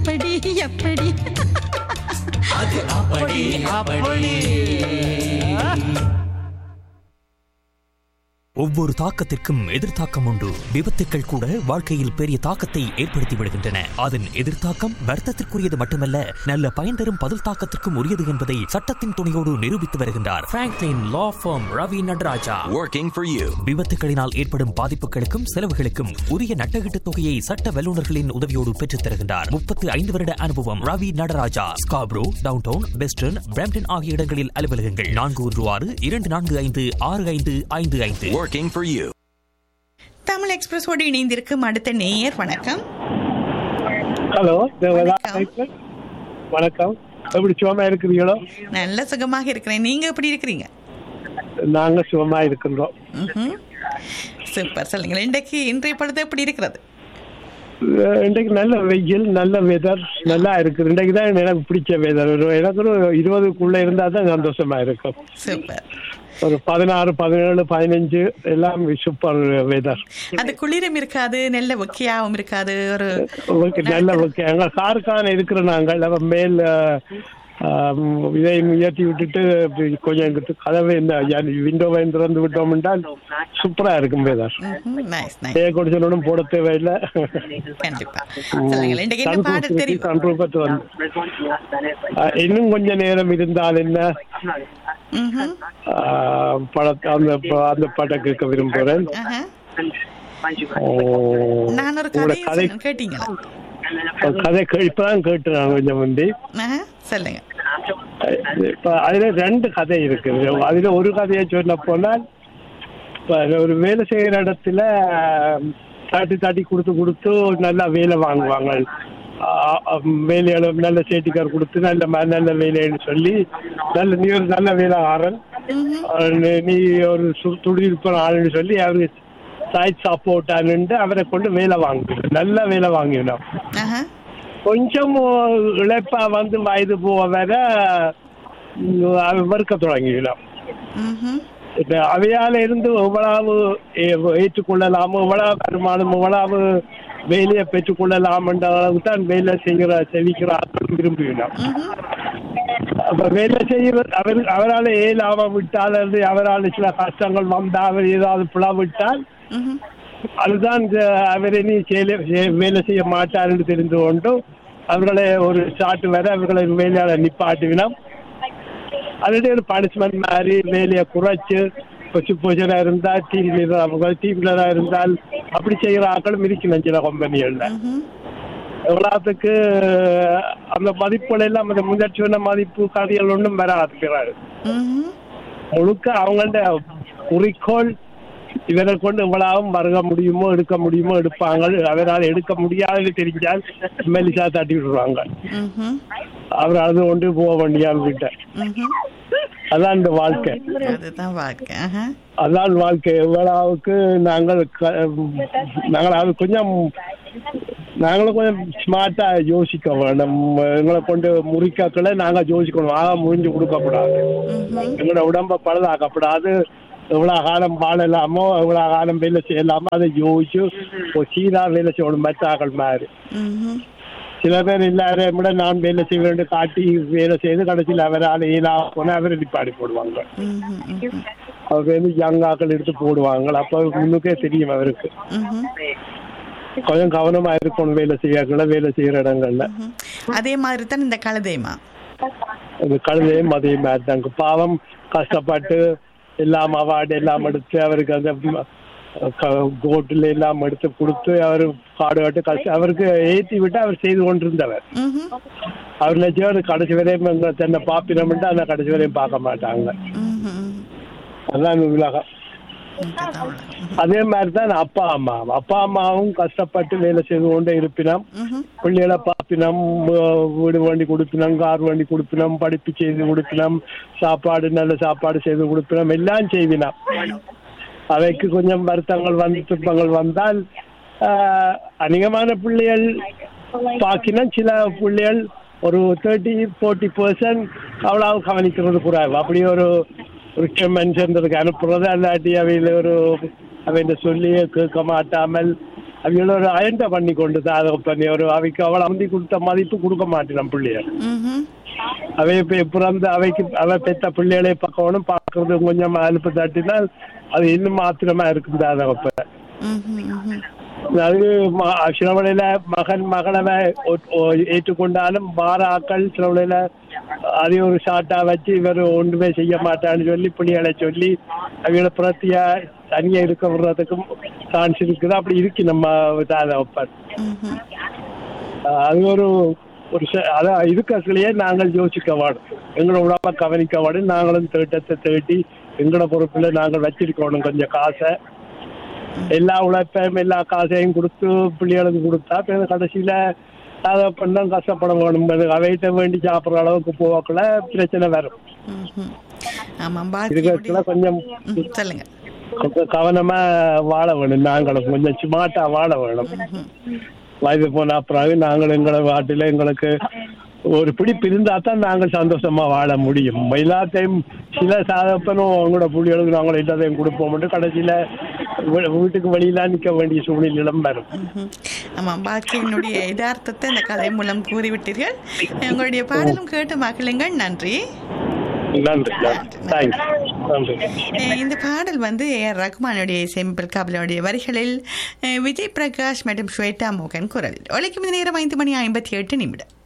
எப்படி எப்படி அது அப்படி அப்படி ஒவ்வொரு தாக்கத்திற்கும் எதிர்த்தாக்கம் உண்டு விபத்துக்கள் கூட வாழ்க்கையில் பெரிய தாக்கத்தை ஏற்படுத்தி விடுகின்றன அதன் எதிர்த்தாக்கம் வர்த்தத்திற்குரியது மட்டுமல்ல நல்ல பயன் தரும் பதில் தாக்கத்திற்கும் உரியது என்பதை சட்டத்தின் துணையோடு நிரூபித்து வருகின்றார் Franklin law firm Ravi Nataraja Working for you. விபத்துகளினால் ஏற்படும் பாதிப்புகளுக்கும் செலவுகளுக்கும் உரிய நட்டகீட்டு தொகையை சட்ட வல்லுநர்களின் உதவியோடு பெற்றுத் தருகின்றார் முப்பத்து ஐந்து வருட அனுபவம் Ravi Nataraja Scarborough downtown western Brampton ஆகிய இடங்களில் அலுவலகங்கள் நான்கு ஒன்று ஆறு இரண்டு நான்கு ஐந்து ஆறு ஐந்து ஐந்து ஐந்து Working for you. தமிழ் எக்ஸ்பிரஸோடு இணைந்திருக்கும் அடுத்த நேயர் வணக்கம் ஹலோ வணக்கம். வணக்கம் எப்படி சுகமா இருக்கிறீங்களோ நல்ல சுகமாக இருக்கிறேன் நீங்க எப்படி இருக்கிறீங்க நாங்க சுகமா இருக்கின்றோம் ம்ஹும். சூப்பர் சொல்லுங்க இன்றைக்கு இன்றைய பொழுது எப்படி இருக்கிறது அஹ் இன்றைக்கு நல்ல வெயில் நல்ல வெதர் நல்லா இருக்கு இன்றைக்கு தான் எனக்கு பிடிச்ச வெதர் ஒரு எனக்கு ஒரு இருபதுக்குள்ள இருந்தா தான் சந்தோஷமா இருக்கும் சூப்பர் ஒரு பதினாறு பதினேழு பதினஞ்சு எல்லாம் சூப்பர் வெதர் அது குளிரும் இருக்காது நல்ல ஒக்கியாவும் இருக்காது ஒரு ஓகே நல்ல ஓகே எங்க காருக்கான இருக்கிற நாங்கள் அப்ப மேல் ஆம், இதை உயர்த்தி விட்டுட்டு இப்படி கொஞ்சம் எங்கிட்ட கதவை இந்த விண்டோவை திறந்து விட்டோம் என்றால் சூப்பரா இருக்கும் வெதர் நைஸ் நைஸ் ஏ குடிச்சனும் போட தேவையில்லை கண்டிப்பா சொல்லுங்க இன்றைக்கு என்ன பாடல் தெரியும் சன்ரூபத்து வந்து அஹ், இன்னும் கொஞ்ச நேரம் இருந்தால் என்ன ம்ஹும். அஹ், படத்தை அந்த ப- அந்த பாட்டை கேட்க விரும்புகிறேன் ஆஹா. உம், நான் ஒரு உங்களோட கதை கதை சொன்னேன், கேட்டீங்களா கதை கே- இப்பதான் கேட்டு நான் கொஞ்சம் முந்தி ஆஹா, சொல்லுங்க அஹ், இப்ப அதுல ரெண்டு கதை இருக்குது அதுல ஒரு கதையை சொல்ல போனால் இப்ப ஒரு வேலை செய்யற இடத்துல அஹ், தாட்டி தாட்டி கொடுத்து கொடுத்து நல்லா வேலை வாங்குவாங்க ஆஹ், அஹ், வேலையாள நல்ல சேட்டிக்கார் கொடுத்து நல்ல ம- நல்ல வேலைன்னு சொல்லி நல்ல நீ ஒரு நல்ல வேலைக்காரன் அஹ், நீ- நீ ஒரு சு- துடியிருப்ப ஆளுன்னு சொல்லி அவரு சைட் சப்போர்ட்டான்னு அவரை கொண்டு வேலை வாங்கிடும் நல்ல வேலை வாங்கிடும் ஆஹா. கொஞ்சம் இழைப்பா வந்து வயது போக வர உம், அவன் வெறுக்க தொடங்கிவிடும் ம்ஹும். இப்ப அவையால இருந்து எவ்வளவு ஏ- ஏற்றுக்கொள்ளலாமோ எவ்வளவு வருமானம் எவ்வளவு வேலையை பெற்றுக்கொள்ளலாம் என்ற அளவுக்கு தான் வேலை செய்கிற செவிக்கிற ஆட்கள் விரும்புகிறார் அப்ப வேலை செய்கிற அவர் அவரால் ஏலாம விட்டால் அல்லது அவரால் சில கஷ்டங்கள் வந்தா அவர் ஏதாவது பிளவிட்டால் ம்ஹும். அதுதான் இந்த அவர் இனி செயல- செய- வேலை செய்ய மாட்டார் என்று தெரிந்து கொண்டு அவர்களை ஒரு சாட்டு வர அவர்களை வேலையாள நிப்பாட்டுவினோம் அதுக்கு ஒரு பனிஷ்மெண்ட் மாதிரி வேலையை குறைச்சு கொச்சு பொசிஷனா இருந்தா டீம் லீடர் அவங்க டீம் லீடரா இருந்தால் அப்படி செய்யற ஆட்களும் இருக்கணும் சில கம்பெனிகள்ல ம்ஹும். எவ்வளவுக்கு அந்த மதிப்புகள் எல்லாம் அந்த முன்னேற்றி சொன்ன மதிப்பு கதைகள் ஒன்றும் வராது ம்ஹும். முழுக்க அவங்கள்ட்ட குறிக்கோள் இவரை கொண்டு இவ்வளவும் வருக முடியுமோ எடுக்க முடியுமோ எடுப்பாங்க அவரால் எடுக்க முடியாதுன்னு தெரிஞ்சால் மெலிசா தட்டி விடுவாங்க ம்ஹும். அவர் அது கொண்டு போக வேண்டியால் விட்ட ம்ஹும். அதான் இந்த வாழ்க்கை அதுதான் வாழ்க்கை ஆஹா. அதான் வாழ்க்கை எவ்வளவுக்கு நாங்கள் க- நாங்கள் அது கொஞ்சம் நாங்களும் கொஞ்சம் ஸ்மார்ட்டா யோசிக்க வேணும் எங்களை கொண்டு முறிக்காக்களை நாங்க யோசிக்கணும் ஆக முறிஞ்சு கொடுக்க கூடாது ம்ஹும். எங்களோட உடம்ப பழுதாக்கப்படாது எவ்வளவு காலம் வாழலாமோ எவ்வளவு காலம் வேலை செய்யலாமோ அதை யோசிச்சு ஒரு சீரா வேலை செய்யணும் மற்றாக்கள் மாதிரி ம்ஹும். சில பேர் எல்லாரையும் விட நான் வேலை செய்ய வேண்டும் காட்டி வேலை செய்து கடைசியில் அவரால் இயலா போனா அவரை நிப்பாடி போடுவாங்க ம்ஹும். ம்ஹும். அவர் வந்து யங் ஆக்கள் எடுத்து போடுவாங்க அப்ப முன்னுக்கே தெரியும் அவருக்கு ம்ஹும். கொஞ்சம் கவனமா இருக்கணும் வேலை செய்யக்குள்ள வேலை செய்யற இடங்கள்ல ம்ஹும். அதே மாதிரி தான் இந்த கழுதைமா அது கழுதையும் அதே மாதிரி தாங்க பாவம் கஷ்டப்பட்டு எல்லாம் அவார்டு எல்லாம் எடுத்து அவருக்கு அந்த கோட்டில் எல்லாம் எடுத்து கொடுத்து அவர் காடு காட்டு கஷ்டம் அவருக்கு ஏற்றி விட்டு அவர் செய்து கொண்டிருந்தவர் ம்ஹும். அவர் நினைச்சவர் கடைசி வரையும் எங்க தன்னை பாப்பினோம்ட்டு அந்த கடைசி வரையும் பார்க்க மாட்டாங்க ம்ஹும். அதான் உலகம் இதுதான் உலகம். அதே மாதிரி தான் அப்பா அம்மா அப்பா அம்மாவும் கஷ்டப்பட்டு வேலை செய்து கொண்டே இருப்பினோம் ம்ஹும். பிள்ளைகளை பார்ப்பினோம் வீ- வீடு வண்டி கொடுப்பினோம் கார் வண்டி கொடுப்பினோம் படிப்பு செய்து கொடுப்பினோம் சாப்பாடு நல்ல சாப்பாடு செய்து கொடுப்பினோம் எல்லாம் செய்வினோம் அவைக்கு கொஞ்சம் வருத்தங்கள் வந்து துன்பங்கள் வந்தால் ஆஹ், அநேகமான பிள்ளைகள் பாக்கினம் சில பிள்ளைகள் ஒரு தேர்ட்டி ஃபோர்ட்டி பர்சன்ட் அவ்வளவு கவனிக்கிறது குறைவு அப்படி ஒரு ஒரு மனுஷன்றதுக்கு அனுப்புறது அல்லாட்டி அவையில் ஒரு அவையில சொல்லி கேட்க மாட்டாமல் அவங்கள ஒரு அயண்ட பண்ணி கொண்டு தான் பண்ணி ஒரு அவைக்கு அவள் அமர்த்தி கொடுத்த மதிப்பு கொடுக்க மாட்டேன் பிள்ளைய ம்ஹும். அவை இப்ப பிறந்த அவைக்கு அவ பெத்த பிள்ளைகளை பார்க்கணும் பார்க்கறது கொஞ்சம் அலுப்பு தட்டினால் அது இன்னும் மாத்திரமா இருக்கும் தான் அப்ப ம்ஹும், ம்ஹும். அது ம- சில வேளையில மகன் மகளவை ஒ- ஒ- ஏற்றுக்கொண்டாலும் வார ஆக்கள் சில வேளையில அதை ஒரு ஷார்ட்டா வச்சு இவர் ஒன்றுமே செய்ய மாட்டான்னு சொல்லி பிள்ளைகளை சொல்லி அவங்கள பிரத்தியா தனியா இருக்க விடுறதுக்கும் சான்ஸ் இருக்குது அப்படி இருக்கு நம்ம தாதப்பன் ம்ஹும். அது ஒரு ஒரு ச- அதான் இருக்கலையே நாங்கள் யோசிக்க வேணும் எங்களோட உடம்ப கவனிக்க வேணும் நாங்களும் தேட்டத்தை தேட்டி எங்களோட பொறுப்புல நாங்கள் வச்சிருக்கணும் கொஞ்சம் காசை எல்லா உழைப்பையும் எல்லா காசையும் கொடுத்து பிள்ளைகளுக்கு கொடுத்தா பிறகு கடைசியில அதை பண்ண கஷ்டப்பட வேணும் அவைகிட்ட வேண்டி சாப்பிடுற அளவுக்கு போவாக்குள்ள பிரச்சனை வரும் ம்ஹும். ஆமாம் இருக்கிறதுல பாக்கியுடைய கொஞ்சம் ம், சொல்லுங்க கொஞ்சம் கவனமா வாழ வேணும் நாங்களும் கொஞ்சம் ஸ்மார்ட்டா வாழ வேணும் ம்ஹும். வயது போன பிறகு நாங்கள் எங்களை வாட்டில எங்களுக்கு ஒரு பிடிப்பு இருந்தா தான் நாங்கள் சந்தோஷமா வாழ முடியும் எல்லாத்தையும் சில சாதப்பனும் அவங்களோட புள்ளிகளுக்கு நாங்கள் எல்லாத்தையும் கொடுப்போம் கடைசியில வீ- வீட்டுக்கு வெளியில நிக்க வேண்டிய சூழ்நிலையிலும் வரும் ம்ஹும். ஆமாம் பாக்கியினுடைய யதார்த்தத்தை இந்த கதை மூலம் கூறிவிட்டீர்கள் உங்களுடைய பாடலும் கேட்டு மகிழுங்கள் நன்றி நன்றி நன்றி தேங்க்ஸ் நன்றி அஹ் இந்த பாடல் வந்து ஏ ஆர் ரகுமானுடைய இசையமைப்பில் கபிலனுடைய வரிகளில் அஹ் விஜய் பிரகாஷ் மற்றும் ஸ்வேதா மோகன் குரல் ஒழிக்கும் நேரம் ஐந்து மணி ஐம்பத்தி எட்டு நிமிடம்